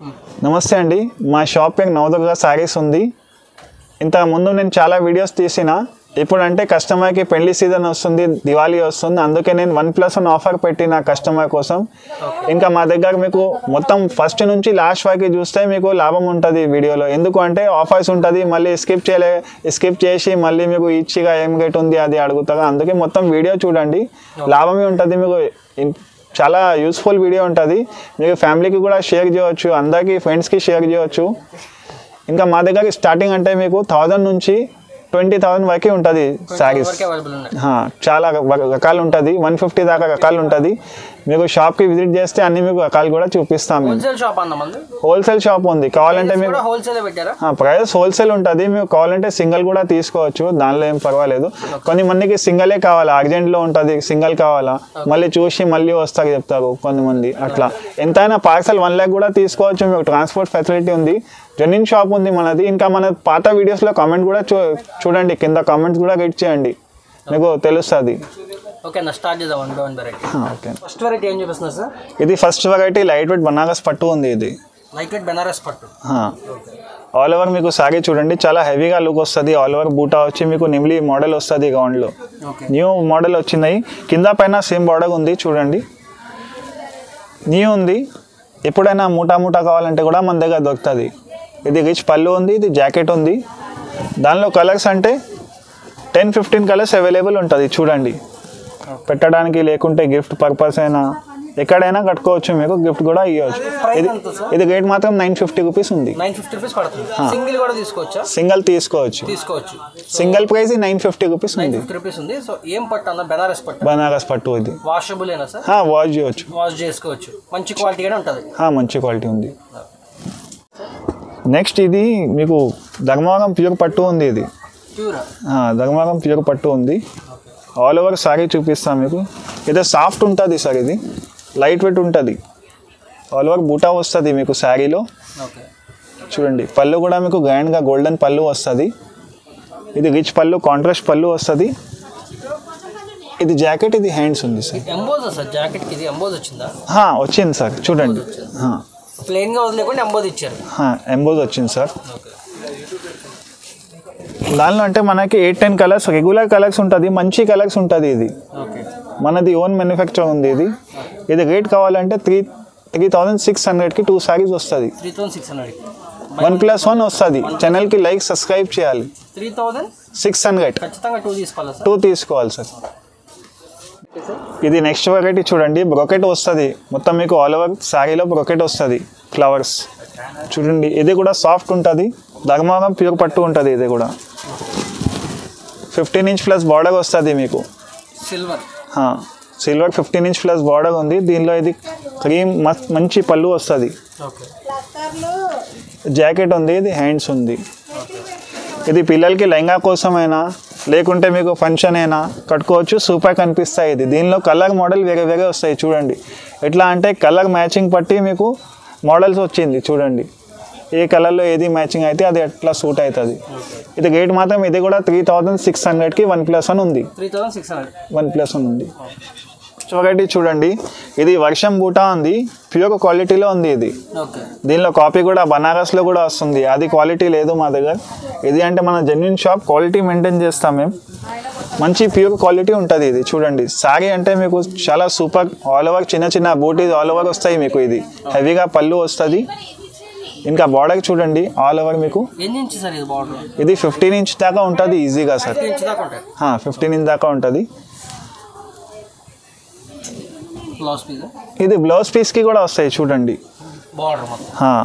నమస్తే అండి మా షాప్ పేరు నవదుర్గ శారీస్ ఉంది ఇంత ముందు నేను చాలా వీడియోస్ తీసిన ఇప్పుడు అంటే కస్టమర్కి పెళ్లి సీజన్ వస్తుంది దివాళీ వస్తుంది అందుకే నేను వన్ ప్లస్ వన్ ఆఫర్ పెట్టిన కస్టమర్ కోసం ఇంకా మా దగ్గర మీకు మొత్తం ఫస్ట్ నుంచి లాస్ట్ వరకు చూస్తే మీకు లాభం ఉంటుంది వీడియోలో ఎందుకు అంటే ఆఫర్స్ ఉంటుంది మళ్ళీ స్కిప్ చేయలే స్కిప్ చేసి మళ్ళీ మీకు ఇచ్చిగా ఏం రేట్ ఉంది అది అడుగుతారు అందుకే మొత్తం వీడియో చూడండి లాభమే ఉంటుంది మీకు ఇన్- చాలా యూస్ఫుల్ వీడియో ఉంటుంది మీకు ఫ్యామిలీకి కూడా షేర్ చేయవచ్చు అందరికీ ఫ్రెండ్స్కి షేర్ చేయవచ్చు ఇంకా మా దగ్గర స్టార్టింగ్ అంటే మీకు థౌజండ్ నుంచి ట్వంటీ థౌజండ్ వరకు ఉంటుంది శారీస్ వరకు అవైలబుల్ ఉన్నాయి హా, చాలా ర- రకాలు ఉంటుంది వన్ ఫిఫ్టీ దాకా రకాలు ఉంటుంది మీకు షాప్కి విజిట్ చేస్తే అన్ని మీకు రకాలు కూడా చూపిస్తాం మేము హోల్సేల్ షాప్ అన్న మంది హోల్సేల్ షాప్ ఉంది కావాలంటే మీకు కూడా హోల్సేల్ పెట్టారా ప్రైస్ హోల్సేల్ ఉంటుంది మీకు కావాలంటే సింగిల్ కూడా తీసుకోవచ్చు దానిలో ఏం పర్వాలేదు కొన్ని మందికి సింగలే కావాలా అర్జెంట్లో ఉంటుంది సింగిల్ కావాలా మళ్ళీ చూసి మళ్ళీ వస్తారు చెప్తారు కొంతమంది అట్లా ఎంతైనా పార్సల్ వన్ ల్యాక్ కూడా తీసుకోవచ్చు మీకు ట్రాన్స్పోర్ట్ ఫెసిలిటీ ఉంది జెన్యున్ షాప్ ఉంది మనది ఇంకా మన పాత వీడియోస్లో కామెంట్ కూడా చూ చూడండి కింద కామెంట్స్ కూడా రీడ్ చేయండి మీకు తెలుస్తుంది ఓకే అన్న స్టార్ట్ చేద్దాం one by one variety okay first variety ఏం చూపిస్తున్నారు సార్ ఇది first variety light weight Banaras పట్టు ఉంది ఇది లైట్ వెయిట్ బెనారస్ పట్టు ఆల్ ఓవర్ మీకు సారీ చూడండి చాలా హెవీగా లుక్ వస్తుంది ఆల్ ఓవర్ బూటా వచ్చి మీకు నిమ్లీ మోడల్ వస్తుంది గ్రౌండ్లో ఓకే న్యూ మోడల్ వచ్చినాయి కింద పైన సేమ్ బార్డర్ ఉంది చూడండి న్యూ ఉంది ఎప్పుడైనా మూటా మూటా కావాలంటే కూడా మన దగ్గర దొరుకుతుంది ఇది రిచ్ పళ్ళు ఉంది ఇది జాకెట్ ఉంది దానిలో కలర్స్ అంటే టెన్ ఫిఫ్టీన్ కలర్స్ అవైలబుల్ ఉంటుంది చూడండి పెట్టడానికి లేకుంటే గిఫ్ట్ పర్పస్ అయినా ఎక్కడైనా కట్టుకోవచ్చు మీకు గిఫ్ట్ కూడా ఇవ్వచ్చు ప్రైస్ ఇది ఎంత సార్ ఇది రేట్ మాత్రం నైన్ ఫిఫ్టీ రూపీస్ ఉంది నైన్ ఫిఫ్టీ రూపీస్ పడుతుంది సింగిల్ కూడా తీసుకోవచ్చా సింగిల్ తీసుకోవచ్చు తీసుకోవచ్చు single price nine fifty rupees nine ఉంది ఫిఫ్టీ రూపీస్ ఉంది సో ఏం పట్టు అన్న బెనారస్ పట్టు బనారస్ పట్టు ఇది వాషబుల్ ఏనా సార్ వాష్ చేయవచ్చు వాష్ చేసుకోవచ్చు మంచి క్వాలిటీగానే ఉంటుంది ఆ, మంచి క్వాలిటీ ఉంది నెక్స్ట్ ఇది మీకు ధర్మవరం ప్యూర్ పట్టు ఉంది ఇది ప్యూరా ఆ, ధర్మవరం ప్యూర్ పట్టు ఉంది ఆల్ ఓవర్ సారీ చూపిస్తాం మీకు ఇది సాఫ్ట్ ఉంటుంది సార్ ఇది లైట్ వెయిట్ ఉంటుంది ఆల్ ఓవర్ బూటా వస్తుంది మీకు శారీలో ఓకే చూడండి పళ్ళు కూడా మీకు గ్రాండ్గా గోల్డెన్ పళ్ళు వస్తుంది ఇది రిచ్ పళ్ళు కాంట్రాస్ట్ పళ్ళు వస్తుంది ఇది జాకెట్ ఇది హ్యాండ్స్ ఉంది సార్ ఎంబోజ్ సార్ జాకెట్కి ఇది ఎంబోజ్ వచ్చిందా ఆ, వచ్చింది సార్ చూడండి ప్లెయిన్గా వదిలేకుండా ఎంబోజ్ ఇచ్చారు ఎంబోజ్ వచ్చింది సార్ ఓకే దానిలో అంటే మనకి eight ten colours regular colours ఉంటుంది మంచి కలర్స్ ఉంటుంది ఇది ఓకే మనది ఓన్ మ్యానుఫ్యాక్చర్ ఉంది ఇది ఇది రేట్ కావాలంటే త్రీ త్రీ థౌజండ్ సిక్స్ హండ్రెడ్కి టూ సారీస్ వస్తుంది three thousand six hundred one plus one వస్తుంది ఛానల్కి లైక్ సబ్స్క్రైబ్ చేయాలి త్రీ థౌసండ్ సిక్స్ హండ్రెడ్ ఖచ్చితంగా టూ తీసుకోవాలా సార్ టూ తీసుకోవాలి సార్ ఇది నెక్స్ట్ వెరైటీ చూడండి బ్రొకెట్ వస్తుంది మొత్తం మీకు ఆల్ ఓవర్ శారీలో బ్రొకెట్ వస్తుంది ఫ్లవర్స్ చూడండి ఇది కూడా సాఫ్ట్ ఉంటుంది ధర్మవరం ప్యూర్ పట్టు ఉంటుంది ఇది కూడా ఫిఫ్టీన్ ఇంచ్ ప్లస్ బార్డర్ వస్తుంది మీకు silver silver fifteen inch plus border ఉంది దీనిలో ఇది క్రీమ్ మస్త్ మంచి పళ్ళు వస్తుంది ఓకే జాకెట్ ఉంది ఇది హ్యాండ్స్ ఉంది ఇది పిల్లలకి లెహంగా కోసమైనా లేకుంటే మీకు ఫంక్షన్ అయినా కట్టుకోవచ్చు సూపర్ కనిపిస్తాయి ఇది దీనిలో కలర్ మోడల్ వేరే వేరే వస్తాయి చూడండి ఎట్లా అంటే కలర్ మ్యాచింగ్ పట్టి మీకు మోడల్స్ వచ్చింది చూడండి ఏ కలర్లో ఏది మ్యాచింగ్ అయితే అది ఎట్లా సూట్ అవుతుంది ఇది రేట్ మాత్రం ఇది కూడా త్రీ థౌజండ్ సిక్స్ హండ్రెడ్కి వన్ ప్లస్ అని ఉంది three thousand six hundred one plus అని ఉంది ఒకటి చూడండి ఇది వర్షం బూటా ఉంది ప్యూర్ క్వాలిటీలో ఉంది ఇది ఓకే దీనిలో కాపీ కూడా బనారస్లో కూడా వస్తుంది అది క్వాలిటీ లేదు మా దగ్గర ఇది అంటే మన జెన్యున్ షాప్ క్వాలిటీ మెయింటైన్ చేస్తాం మేము మంచి ప్యూర్ క్వాలిటీ ఉంటుంది ఇది చూడండి శారీ అంటే మీకు చాలా సూపర్ ఆల్ ఓవర్ చిన్న చిన్న బూటీస్ ఆల్ ఓవర్ వస్తాయి మీకు ఇది హెవీగా పళ్ళు వస్తుంది ఇంకా బార్డర్ చూడండి ఆల్ ఓవర్ మీకు ఎన్ని ఇంచ్ సార్ ఇది బార్డర్ ఇది ఫిఫ్టీన్ ఇంచ్ దాకా ఉంటుంది ఈజీగా సార్ ఫిఫ్టీ ఇంచ్ దాకా ఉంటాయి ఫిఫ్టీన్ ఇంచ్ దాకా ఉంటుంది బ్లౌజ్ పీస్ ఇది బ్లౌజ్ పీస్కి కూడా వస్తాయి చూడండి బార్డర్ మొత్తం హా.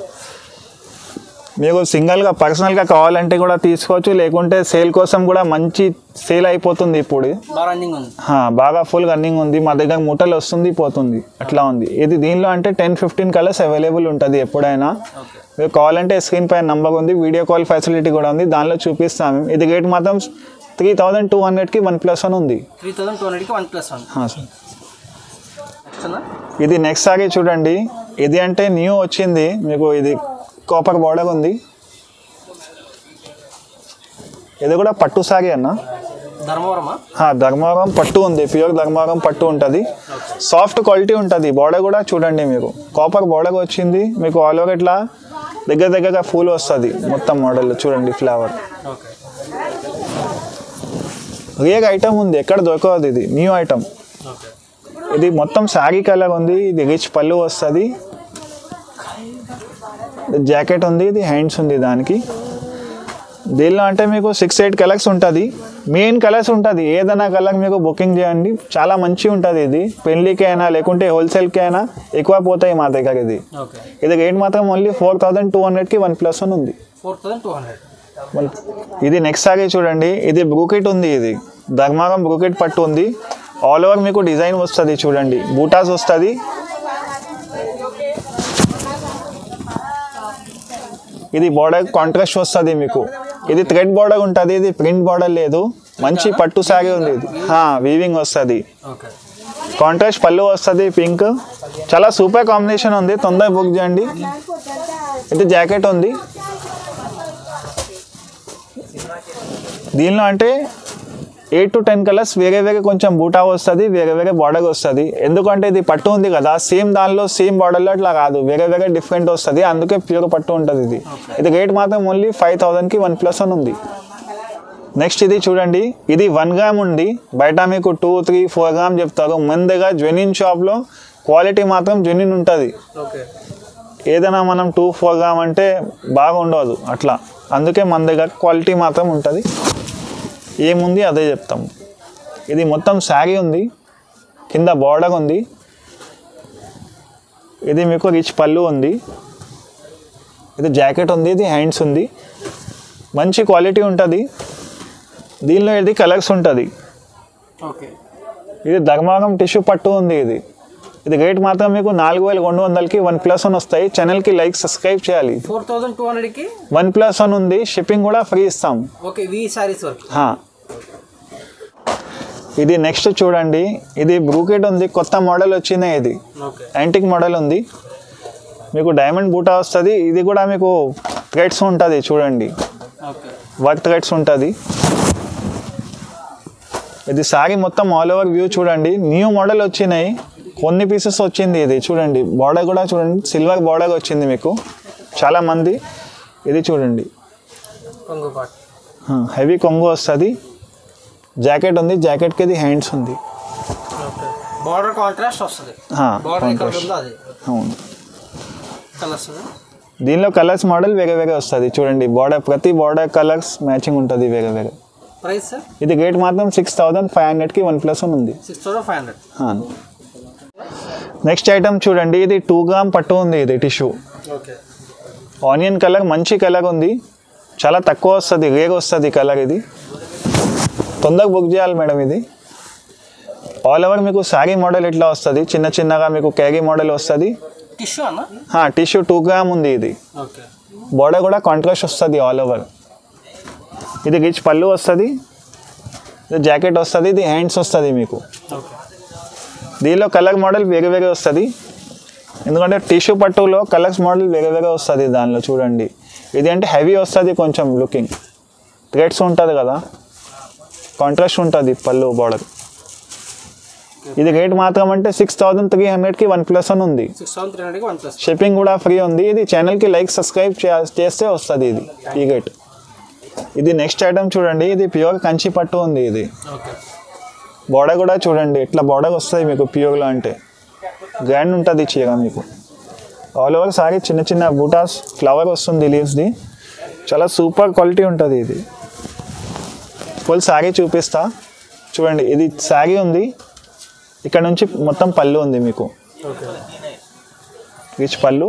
మీకు సింగిల్గా పర్సనల్గా కావాలంటే కూడా తీసుకోవచ్చు లేకుంటే సేల్ కోసం కూడా మంచి సేల్ అయిపోతుంది ఇప్పుడు బాగా రన్నింగ్ ఉంది హా, బాగా ఫుల్ రన్నింగ్ ఉంది మా దగ్గర మూటలు వస్తుంది పోతుంది అట్లా ఉంది ఇది దీనిలో అంటే టెన్ ఫిఫ్టీన్ కలర్స్ అవైలబుల్ ఉంటుంది ఎప్పుడైనా ఓకే మీకు కావాలంటే స్క్రీన్ పైన నంబర్ ఉంది వీడియో కాల్ ఫెసిలిటీ కూడా ఉంది దానిలో చూపిస్తాము ఇది రేట్ మాత్రం త్రీ థౌజండ్ టూ హండ్రెడ్కి వన్ ప్లస్ అని ఉంది త్రీ థౌసండ్ టూ హండ్రెడ్కి వన్ ప్లస్ వన్ హా, సార్ నెక్స్ట్ అన్న ఇది నెక్స్ట్ సారీ చూడండి ఇది అంటే న్యూ వచ్చింది మీకు ఇది కాపర్ బార్డర్ ఉంది ఇది కూడా పట్టు సారీ అన్న ధర్మవరమా ఆ, ధర్మవరం పట్టు ఉంది ప్యూర్ ధర్మవరం పట్టు ఉంటుంది సాఫ్ట్ క్వాలిటీ ఉంటుంది బోర్డర్ కూడా చూడండి మీకు కాపర్ బోర్డర్ వచ్చింది మీకు ఆల్ ఓవర్ ఇట్లా దగ్గర దగ్గరగా ఫూల్ వస్తుంది మొత్తం మోడల్ చూడండి ఫ్లవర్ ఓకే రియల్ ఐటమ్ ఉంది ఎక్కడ దొరకదు ఇది న్యూ ఐటమ్ ఓకే ఇది మొత్తం శారీ కలర్ ఉంది ఇది రిచ్ పళ్ళు వస్తుంది జాకెట్ ఉంది ఇది హ్యాండ్స్ ఉంది దానికి దీనిలో అంటే మీకు సిక్స్ ఎయిట్ కలర్స్ ఉంటుంది మెయిన్ కలర్స్ ఉంటుంది ఏదైనా కలర్ మీకు బుకింగ్ చేయండి చాలా మంచిగా ఉంటుంది ఇది పెళ్ళికి అయినా లేకుంటే హోల్సేల్కి అయినా ఎక్కువ పోతాయి మా దగ్గర ఇది ఓకే ఇది రేట్ మాత్రం ఓన్లీ ఫోర్ థౌజండ్ టూ హండ్రెడ్కి వన్ ప్లస్ వన్ ఉంది four thousand two hundred one- ఇది నెక్స్ట్ సారీ చూడండి ఇది బ్రూకెట్ ఉంది ఇది ధర్మారం బ్రూకెట్ పట్టు ఉంది ఆల్ ఓవర్ మీకు డిజైన్ వస్తుంది చూడండి బూటాస్ వస్తుంది ఇది బార్డర్ కాంట్రాస్ట్ వస్తుంది మీకు ఇది థ్రెడ్ బార్డర్ ఉంటుంది ఇది ప్రింట్ బార్డర్ లేదు మంచి పట్టు సారీ ఉంది ఇది వీవింగ్ వస్తుంది ఓకే కాంట్రాస్ట్ పళ్ళు వస్తుంది పింక్ చాలా సూపర్ కాంబినేషన్ ఉంది తొందర బుక్ చేయండి ఇది జాకెట్ ఉంది దీనిలో అంటే ఎయిట్ టు టెన్ కలర్స్ వేరే వేరే కొంచెం బూటా వస్తుంది వేరే వేరే బార్డర్ వస్తుంది ఎందుకంటే ఇది పట్టు ఉంది కదా సేమ్ దానిలో సేమ్ బార్డర్లో అట్లా కాదు వేరే వేరే డిఫరెంట్ వస్తుంది అందుకే ప్యూర్ పట్టు ఉంటుంది ఇది ఇది రేట్ మాత్రం ఓన్లీ ఫైవ్ థౌసండ్కి వన్ ప్లస్ అని ఉంది నెక్స్ట్ ఇది చూడండి ఇది వన్ గ్రామ్ ఉంది బయట మీకు టూ త్రీ ఫోర్ గ్రామ్ చెప్తారు మన దగ్గర జెన్యున్ షాప్లో క్వాలిటీ మాత్రం జెన్యున్ ఉంటుంది ఓకే ఏదైనా మనం టూ ఫోర్ గ్రామ్ అంటే బాగా ఉండదు అట్లా అందుకే మన దగ్గర క్వాలిటీ మాత్రం ఉంటుంది ఏముంది అదే చెప్తాం ఇది మొత్తం శారీ ఉంది కింద బార్డర్ ఉంది ఇది మీకు రిచ్ పళ్ళు ఉంది ఇది జాకెట్ ఉంది ఇది హ్యాండ్స్ ఉంది మంచి క్వాలిటీ ఉంటుంది దీనిలో ఇది కలర్స్ ఉంటుంది ఓకే ఇది ధర్మారం టిష్యూ పట్టు ఉంది ఇది ఇది రేట్ మాత్రం మీకు నాలుగు వేల రెండు వందలకి వన్ ప్లస్ వన్ వస్తాయి ఛానల్కి లైక్ సబ్స్క్రైబ్ చేయాలి ఫోర్ థౌసండ్ టూ హండ్రెడ్కి వన్ ప్లస్ వన్ ఉంది షిప్పింగ్ కూడా ఫ్రీ ఇస్తాం ఓకే వి సారీస్ వరకు హా. ఇది నెక్స్ట్ చూడండి ఇది బ్రూకెట్ ఉంది కొత్త మోడల్ వచ్చింది ఇది ఓకే యాంటిక్ మోడల్ ఉంది మీకు డైమండ్ బూటా వస్తుంది ఇది కూడా మీకు థ్రెడ్స్ ఉంటుంది చూడండి ఓకే వర్క్ థ్రెడ్స్ ఉంటుంది ఇది సారీ మొత్తం ఆల్ ఓవర్ వ్యూ చూడండి న్యూ మోడల్ వచ్చినాయి కొన్ని పీసెస్ వచ్చింది ఇది చూడండి బార్డర్ కూడా చూడండి సిల్వర్ బార్డర్ వచ్చింది మీకు చాలా మంది ఇది చూడండి కొంగు పాట్ హెవీ కొంగు వస్తుంది జాకెట్ ఉంది జాకెట్కి ఇది హ్యాండ్స్ ఉంది ఓకే బార్డర్ కాంట్రాస్ట్ వస్తుంది హా, బార్డర్ ఏ కలర్ contrast. ఉందో అది అవును కలర్స్ దీనిలో కలర్స్ మోడల్ వేరే వేరే వస్తుంది చూడండి బార్డర్ ప్రతి బార్డర్ కలర్స్ మ్యాచింగ్ ఉంటుంది వేరే వేరే ప్రైస్ సార్ ఇది రేట్ మాత్రం సిక్స్ థౌజండ్ ఫైవ్ హండ్రెడ్కి వన్ ప్లస్ వన్ ఉంది six thousand five hundred next item చూడండి ఇది టూ గ్రామ్ పట్టు ఉంది ఇది టిష్యూ ఓకే ఆనియన్ కలర్ మంచి కలర్ ఉంది చాలా తక్కువ వస్తుంది రేగ్ వస్తుంది కలర్ ఇది తొందరగా బుక్ చేయాలి మేడం ఇది ఆల్ ఓవర్ మీకు శారీ మోడల్ ఇట్లా వస్తుంది చిన్న చిన్నగా మీకు క్యారీ మోడల్ వస్తుంది టిష్యూ అన్న టిష్యూ టూ గ్రామ్ ఉంది ఇది ఓకే బోర్డర్ కూడా కాంట్రాస్ట్ వస్తుంది ఆల్ ఓవర్ ఇది రిచ్ పళ్ళు వస్తుంది ఇది జాకెట్ వస్తుంది ఇది హ్యాండ్స్ వస్తుంది మీకు ఓకే దీనిలో కలర్ మోడల్ వేరే వేరే వస్తుంది ఎందుకంటే టిష్యూ పట్టులో కలర్స్ మోడల్ వేరే వేరే వస్తుంది దానిలో చూడండి ఇది అంటే హెవీ వస్తుంది కొంచెం లుకింగ్ థ్రెడ్స్ ఉంటుంది కదా కాంట్రాస్ట్ ఉంటుంది పళ్ళు బార్డర్ ఇది రేట్ మాత్రం అంటే సిక్స్ థౌజండ్ త్రీ హండ్రెడ్కి వన్ ప్లస్ అని ఉంది సిక్స్ థౌసండ్ త్రీ హండ్రెడ్కి వన్ ప్లస్ షిప్పింగ్ కూడా ఫ్రీ ఉంది ఇది ఛానల్కి లైక్ సబ్స్క్రైబ్ చే- చేస్తే వస్తుంది ఇది ఈ గేట్ ఇది నెక్స్ట్ ఐటమ్ చూడండి ఇది ప్యూర్ కంచి పట్టు ఉంది ఇది ఓకే బోర్డర్ కూడా చూడండి ఇట్లా బోర్డర్ వస్తుంది మీకు ప్యూర్లో అంటే గ్రాండ్ ఉంటుంది చీర మీకు ఆల్ ఓవర్ సారీ చిన్న చిన్న బూటాస్ ఫ్లవర్ వస్తుంది లీవ్స్ది చాలా సూపర్ క్వాలిటీ ఉంటుంది ఇది ఫుల్ శారీ చూపిస్తా చూడండి ఇది శారీ ఉంది ఇక్కడ నుంచి మొత్తం పళ్ళు ఉంది మీకు ఓకే రిచ్ పళ్ళు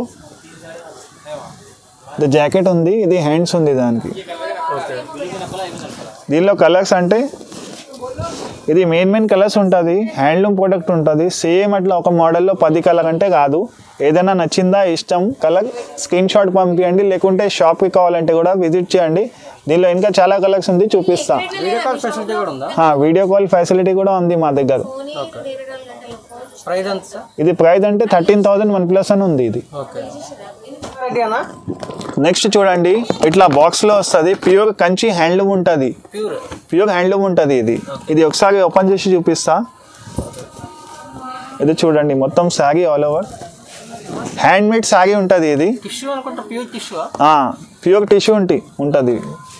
ఇది జాకెట్ ఉంది ఇది హ్యాండ్స్ ఉంది దానికి ఓకే దీనిలో కలర్స్ అంటే ఇది మెయిన్ మెయిన్ కలర్స్ ఉంటుంది హ్యాండ్లూమ్ ప్రోడక్ట్ ఉంటుంది సేమ్ అట్లా ఒక మోడల్లో పది కలర్ అంటే కాదు ఏదైనా నచ్చిందా ఇష్టం కలర్ స్క్రీన్ షాట్ పంపించండి లేకుంటే షాప్కి కావాలంటే కూడా విజిట్ చేయండి దీనిలో ఇంకా చాలా కలర్స్ ఉంది చూపిస్తా వీడియో కాల్ ఫెసిలిటీ కూడా ఉందా ఆ, వీడియో కాల్ ఫెసిలిటీ కూడా ఉంది మా దగ్గర ఓకే ప్రైస్ ఎంత సార్ ఇది ప్రైస్ అంటే థర్టీన్ థౌజండ్ వన్ ప్లస్ అని ఉంది ఇది ఓకే రెడీ అన్న నెక్స్ట్ చూడండి ఇట్లా బాక్స్లో వస్తుంది ప్యూర్ కంచి హ్యాండ్లూమ్ ఉంటుంది ప్యూర్ ప్యూర్ హ్యాండ్లూమ్ ఉంటుంది ఇది ఇది ఒకసారి ఓపెన్ చేసి చూపిస్తా ఇది చూడండి మొత్తం saree all over handmade saree ఉంటుంది ఇది టిష్యూ అనుకుంటా ప్యూర్ టిష్యూ ప్యూర్ టిష్యూ ఉంటి ఉంటుంది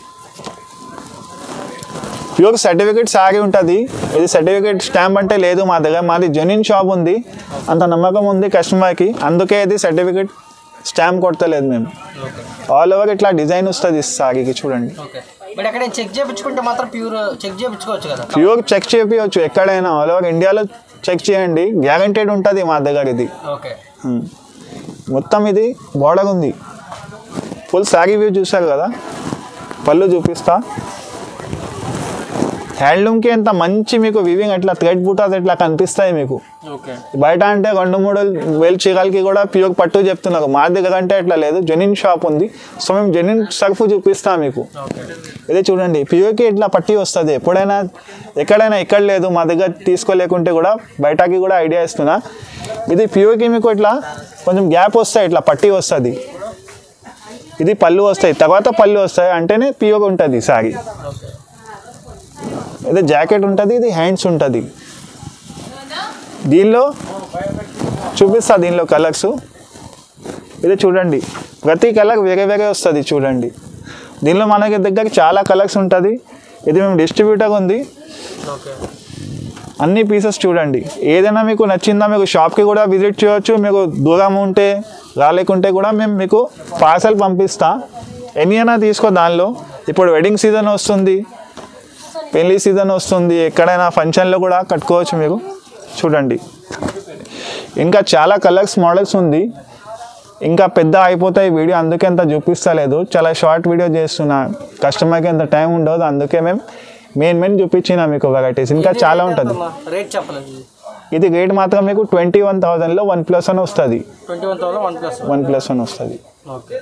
ప్యూర్ సర్టిఫికేట్ శారీ ఉంటుంది ఇది సర్టిఫికేట్ స్టాంప్ అంటే లేదు మా దగ్గర మాది జెన్యున్ షాప్ ఉంది అంత నమ్మకం ఉంది కస్టమర్కి అందుకే ఇది సర్టిఫికేట్ స్టాంప్ కొడతలేదు మేము ఓకే ఆల్ ఓవర్ ఇట్లా డిజైన్ వస్తుంది శారీకి చూడండి ఓకే బట్ ఎక్కడ చెక్ చేయించుకుంటే మాత్రం ప్యూర్ చెక్ చేయించుకోవచ్చు కదా ప్యూర్ చెక్ చేపించవచ్చు ఎక్కడైనా ఆల్ ఓవర్ ఇండియాలో చెక్ చేయండి గ్యారంటెడ్ ఉంటుంది మా దగ్గర ఇది ఓకే Hmm. మొత్తం ఇది బోర్డర్ ఉంది ఫుల్ శారీ వ్యూ చూసారు కదా పళ్ళు చూపిస్తా హ్యాండ్లూమ్కి ఎంత మంచి మీకు వివింగ్ అట్లా థ్రెడ్ బూటాస్ ఇట్లా కనిపిస్తాయి మీకు ఓకే బయట అంటే రెండు మూడు వేలు చీరలకి కూడా ప్యూర్ పట్టు చెప్తున్నారు మా దగ్గర అంటే అట్లా లేదు జెన్యున్ షాప్ ఉంది సో మేము జెన్యున్ సర్ఫ్ చూపిస్తాం మీకు ఓకే ఇదే చూడండి ప్యూర్కి ఇట్లా పట్టి వస్తుంది ఎప్పుడైనా ఎక్కడైనా ఎక్కడ లేదు మా దగ్గర తీసుకోలేకుంటే కూడా బయటకి కూడా ఐడియా ఇస్తున్నా ఇది ప్యూర్కి మీకు ఇట్లా కొంచెం గ్యాప్ వస్తాయి ఇట్లా పట్టి వస్తుంది ఇది పళ్ళు వస్తాయి తర్వాత పళ్ళు వస్తాయి అంటేనే ప్యూర్ ఉంటుంది సారీ ఓకే ఇది జాకెట్ ఉంటుంది ఇది హ్యాండ్స్ ఉంటుంది దీనిలో చూపిస్తా దీనిలో కలర్స్ ఇది చూడండి ప్రతి కలర్ వేరే వేరే వస్తుంది చూడండి దీనిలో మనకి దగ్గర చాలా కలర్స్ ఉంటుంది ఇది మేము డిస్ట్రిబ్యూటర్ ఉంది ఓకే అన్ని పీసెస్ చూడండి ఏదైనా మీకు నచ్చిందా మీకు షాప్కి కూడా విజిట్ చేయొచ్చు మీకు దూరం ఉంటే రాలేకుంటే కూడా మేము మీకు పార్సల్ పంపిస్తా ఎన్ని అయినా తీసుకో దానిలో ఇప్పుడు వెడ్డింగ్ సీజన్ వస్తుంది పెళ్లి సీజన్ వస్తుంది ఎక్కడైనా ఫంక్షన్లో కూడా కట్టుకోవచ్చు మీరు చూడండి ఇంకా చాలా కలర్స్ మోడల్స్ ఉంది ఇంకా పెద్ద అయిపోతాయి వీడియో అందుకే అంత చూపిస్తలేదు చాలా షార్ట్ వీడియో చేస్తున్నా కస్టమర్కి అంత టైం ఉండదు అందుకే మేము మెయిన్ మెయిన్ చూపించిన మీకు వెరైటీస్ ఇంకా చాలా ఉంటుంది రేట్ చెప్పలేదు ఇది రేట్ మాత్రం మీకు ట్వంటీ వన్ థౌజండ్లో వన్ ప్లస్ అని వస్తుంది twenty one thousand one plus one plus one వస్తుంది ఓకే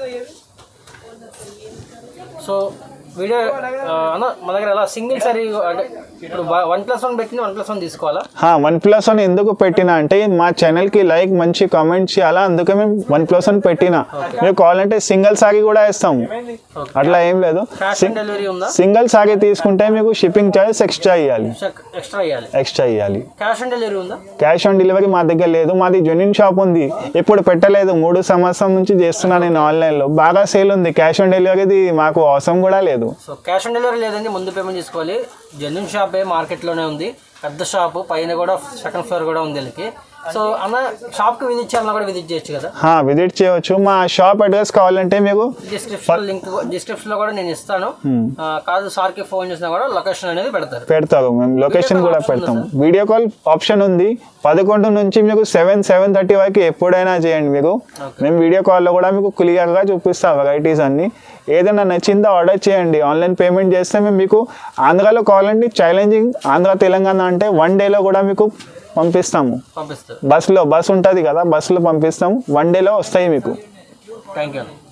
సో వీడియో ఆ, అన్న మా దగ్గర ఎలా సింగిల్ సారీ అంటే ఇప్పుడు వన్ ప్లస్ వన్ పెట్టింది వన్ ప్లస్ వన్ తీసుకోవాలా వన్ ప్లస్ వన్ ఎందుకు పెట్టినా అంటే మా ఛానల్కి లైక్ మంచి కామెంట్ చేయాలా అందుకే మేము వన్ ప్లస్ వన్ పెట్టినా మీరు కావాలంటే సింగిల్ సారీ కూడా ఇస్తాము ఓకే అట్లా ఏం లేదు క్యాష్ ఆన్ డెలివరీ ఉందా సింగిల్ సారీ తీసుకుంటే మీకు షిప్పింగ్ ఛార్జెస్ ఎక్స్ట్రా ఇవ్వాలి ఎక్స్ట్రా ఇవ్వాలి ఎక్స్ట్రా ఇవ్వాలి క్యాష్ ఆన్ డెలివరీ ఉందా క్యాష్ ఆన్ డెలివరీ మా దగ్గర లేదు మాది జెన్యున్ షాప్ ఉంది ఇప్పుడు పెట్టలేదు మూడు సంవత్సరం నుంచి చేస్తున్నా నేను ఆన్లైన్లో బాగా సేల్ ఉంది క్యాష్ ఆన్ డెలివరీది మాకు అవసరం కూడా లేదు సో క్యాష్ ఆన్ డెలివరీ లేదండి ముందు పేమెంట్ చేసుకోవాలి జెన్యున్ షాపే మార్కెట్లోనే ఉంది పెద్ద షాపు పైన కూడా సెకండ్ ఫ్లోర్ కూడా ఉంది వీళ్ళకి సో అన్న షాప్కి విజిట్ చేయాలన్నా కూడా విజిట్ చేయొచ్చు కదా విజిట్ చేయవచ్చు మా షాప్ అడ్రస్ కావాలంటే మీకు డిస్క్రిప్షన్ లింక్ డిస్క్రిప్షన్ లో కూడా నేను ఇస్తాను ఆ, కాదు సార్కి ఫోన్ చేసినా కూడా లొకేషన్ అనేది పెడతారు పెడతారు మేము లొకేషన్ కూడా పెడతాము వీడియో కాల్ ఆప్షన్ ఉంది పదకొండు నుంచి మీకు సెవెన్ సెవెన్ థర్టీ వరకు ఎప్పుడైనా చేయండి మీకు మేము వీడియో కాల్లో కూడా మీకు క్లియర్గా చూపిస్తాం వెరైటీస్ అన్ని ఏదైనా నచ్చిందో ఆర్డర్ చేయండి ఆన్లైన్ పేమెంట్ చేస్తే మేము మీకు ఆంధ్రాలో కావాలంటే ఛాలెంజింగ్ ఆంధ్ర తెలంగాణ అంటే వన్ డేలో కూడా మీకు పంపిస్తాము పంపిస్తారు బస్సులో బస్ ఉంటుంది కదా బస్సులో పంపిస్తాము వన్ డేలో వస్తాయి మీకు థ్యాంక్ యూ